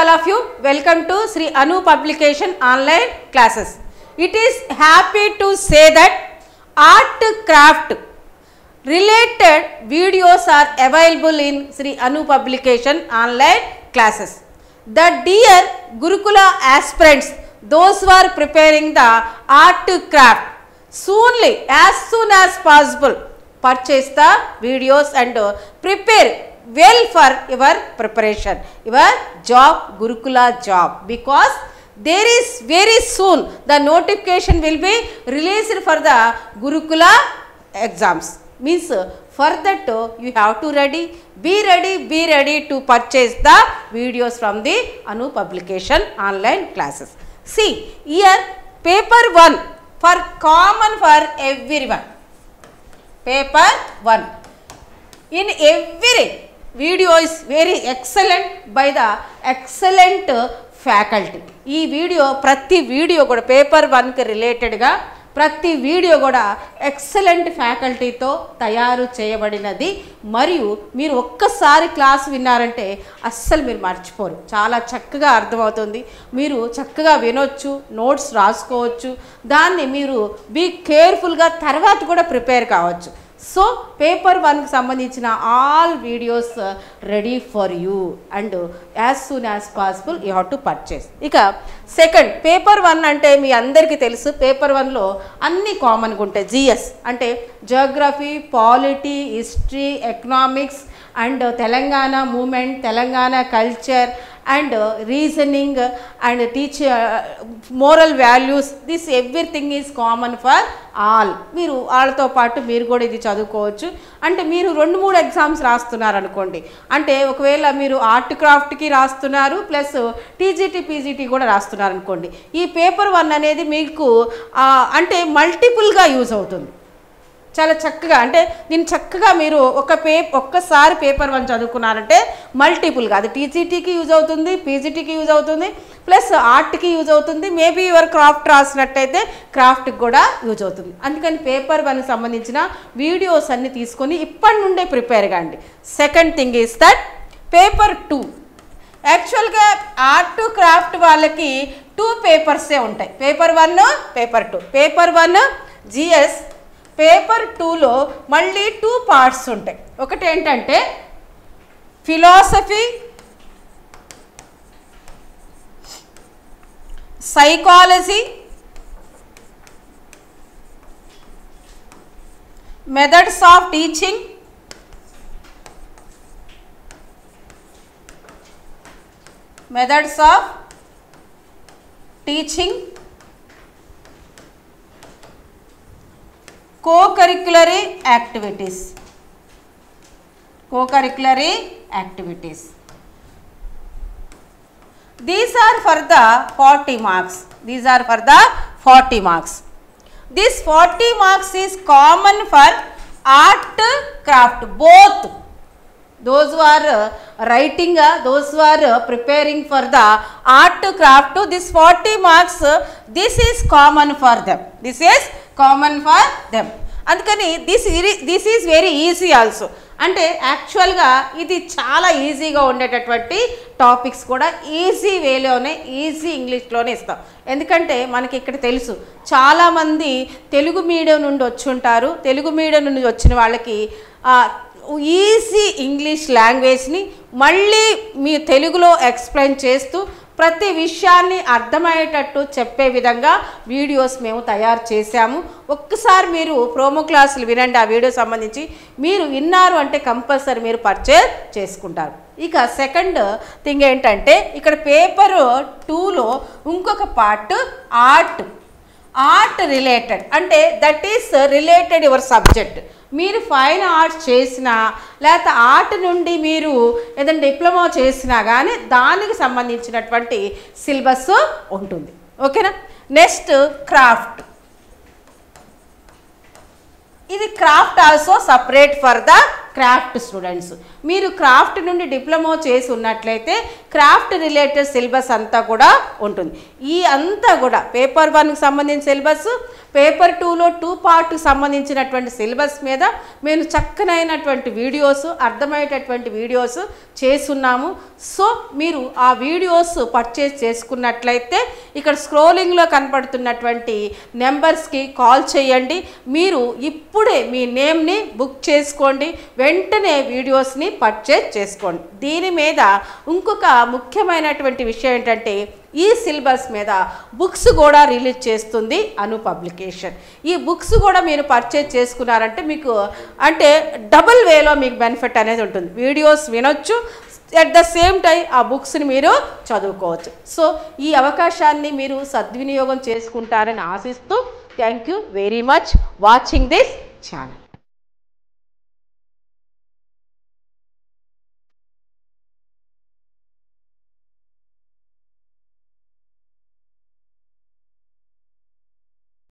all of you. Welcome to Sri Anu Publication online classes. It is happy to say that art craft related videos are available in Sri Anu Publication online classes. The dear Gurukula aspirants, those who are preparing the art craft, soonly as soon as possible purchase the videos and uh, prepare well for your preparation your job gurukula job because there is very soon the notification will be released for the gurukula exams means uh, for that uh, you have to ready be ready be ready to purchase the videos from the anu publication online classes see here paper 1 for common for everyone paper 1 in every video is very excellent by the excellent faculty ఈ video ప్రతి video కూడా paper వన్కి రిలేటెడ్గా ప్రతి video కూడా excellent ఫ్యాకల్టీతో తయారు చేయబడినది మరియు మీరు ఒక్కసారి క్లాస్ విన్నారంటే అస్సలు మీరు మర్చిపోరు చాలా చక్కగా అర్థమవుతుంది మీరు చక్కగా వినొచ్చు నోట్స్ రాసుకోవచ్చు దాన్ని మీరు బీ కేర్ఫుల్గా తర్వాత కూడా ప్రిపేర్ కావచ్చు సో పేపర్ వన్కి సంబంధించిన all videos ready for you and as soon as possible you have to purchase ఇక సెకండ్ పేపర్ వన్ అంటే మీ అందరికీ తెలుసు పేపర్ వన్లో అన్ని కామన్గా ఉంటాయి జిఎస్ అంటే geography polity history economics and Telangana movement Telangana culture and reasoning and teach moral values this everything is common for all మీరు వాళ్ళతో పాటు మీరు కూడా ఇది చదువుకోవచ్చు అంటే మీరు రెండు మూడు ఎగ్జామ్స్ రాస్తున్నారు అనుకోండి అంటే ఒకవేళ మీరు ఆర్ట్ క్రాఫ్ట్కి రాస్తున్నారు ప్లస్ టీజీటీ పీజీటీ కూడా రాస్తున్నారు అనుకోండి ఈ పేపర్ వన్ అనేది మీకు ఆ, అంటే మల్టిపుల్గా యూజ్ అవుతుంది చాలా చక్కగా అంటే దీన్ని చక్కగా మీరు ఒక పే ఒక్కసారి పేపర్ వన్ చదువుకున్నారంటే మల్టిపుల్గా అది టీజీటీకి యూజ్ అవుతుంది పీజీటీకి యూజ్ అవుతుంది ప్లస్ ఆర్ట్కి యూజ్ అవుతుంది మేబీ యువర్ క్రాఫ్ట్ రాసినట్టయితే క్రాఫ్ట్కి కూడా యూజ్ అవుతుంది అందుకని పేపర్ వన్కి సంబంధించిన వీడియోస్ అన్ని తీసుకొని ఇప్పటి నుండే ప్రిపేర్ కాండి second thing is that paper two యాక్చువల్గా ఆర్ట్ క్రాఫ్ట్ వాళ్ళకి టూ పేపర్సే ఉంటాయి paper one paper two paper one GS paper టూలో మళ్ళీ టూ పార్ట్స్ ఉంటాయి ఒకటి ఏంటంటే philosophy psychology methods of teaching methods of teaching co-curriculary activities co-curriculary activities these are for the 40 marks these are for the 40 marks this 40 marks is common for art craft both those who are uh, writing uh, those who are uh, preparing for the art craft this 40 marks uh, this is common for them this is common for them అందుకని this this is very easy also అంటే యాక్చువల్గా ఇది చాలా ఈజీగా ఉండేటటువంటి topics కూడా easy వేలోనే easy ఇంగ్లీష్లోనే ఇస్తాం ఎందుకంటే మనకి ఇక్కడ తెలుసు చాలామంది తెలుగు మీడియం నుండి వచ్చి ఉంటారు తెలుగు మీడియం నుండి వచ్చిన వాళ్ళకి ఆ, ఈజీ ఇంగ్లీష్ లాంగ్వేజ్ని మళ్ళీ మీ తెలుగులో ఎక్స్ప్లెయిన్ చేస్తూ ప్రతి విషయాన్ని అర్థమయ్యేటట్టు చెప్పే విధంగా వీడియోస్ మేము తయారు చేశాము ఒక్కసారి మీరు ప్రోమో క్లాసులు వినండి ఆ వీడియో సంబంధించి మీరు విన్నారు అంటే కంపల్సరీ మీరు పర్చేజ్ చేసుకుంటారు ఇక సెకండ్ థింగ్ ఏంటంటే ఇక్కడ పేపర్ టూలో ఇంకొక పార్ట్ ఆర్ట్ ఆర్ట్ రిలేటెడ్ అంటే that is related your subject మీరు ఫైన్ ఆర్ట్స్ చేసినా లేకపోతే ఆర్ట్ నుండి మీరు ఏదైనా డిప్లొమా చేసినా కానీ దానికి సంబంధించినటువంటి సిలబస్ ఉంటుంది ఓకేనా నెక్స్ట్ క్రాఫ్ట్ ఇది craft also separate for the craft students మీరు క్రాఫ్ట్ నుండి డిప్లొమా చేసి ఉన్నట్లయితే క్రాఫ్ట్ రిలేటెడ్ సిలబస్ అంతా కూడా ఉంటుంది ఈ అంతా కూడా పేపర్ వన్కి సంబంధించిన సిలబస్ పేపర్ టూలో టూ పార్ట్కి సంబంధించినటువంటి సిలబస్ మీద మేము చక్కనైనటువంటి వీడియోస్ అర్థమయ్యేటటువంటి వీడియోస్ చేస్తున్నాము సో మీరు ఆ వీడియోస్ పర్చేస్ చేసుకున్నట్లయితే ఇక్కడ స్క్రోలింగ్లో కనపడుతున్నటువంటి నెంబర్స్కి కాల్ చేయండి మీరు ఇప్పుడే మీ నేమ్ని బుక్ చేసుకోండి వెంటనే వీడియోస్ని పర్చేస్ చేసుకోండి దీని మీద ఇంకొక ముఖ్యమైనటువంటి విషయం ఏంటంటే ఈ సిలబస్ మీద బుక్స్ కూడా రిలీజ్ చేస్తుంది అను పబ్లికేషన్ ఈ బుక్స్ కూడా మీరు పర్చేజ్ చేసుకున్నారంటే మీకు అంటే డబుల్ వేలో మీకు బెనిఫిట్ అనేది ఉంటుంది వీడియోస్ వినొచ్చు అట్ ద సేమ్ టైం ఆ బుక్స్ని మీరు చదువుకోవచ్చు సో ఈ అవకాశాన్ని మీరు సద్వినియోగం చేసుకుంటారని ఆశిస్తూ thank you very much watching this channel